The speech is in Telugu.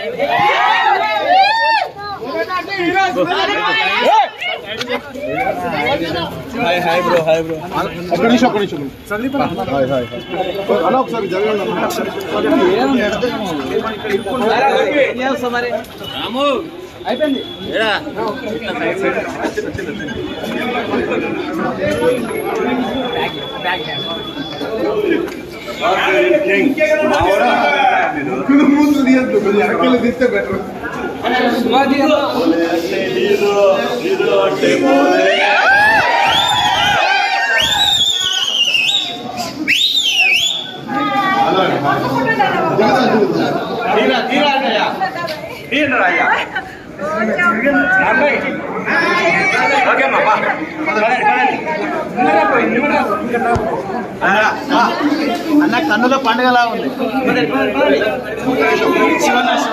hi hi bro hi bro ఒక్క నిమిషం ఒక్క నిమిషం హాయ్ హాయ్ హాయ్ అలా ఒకసారి జరగండి ముందు తీయద్దు కొంచెం వెనకాల తీస్తే బెటర్ అన్న కన్నుల పండుగలా ఉంది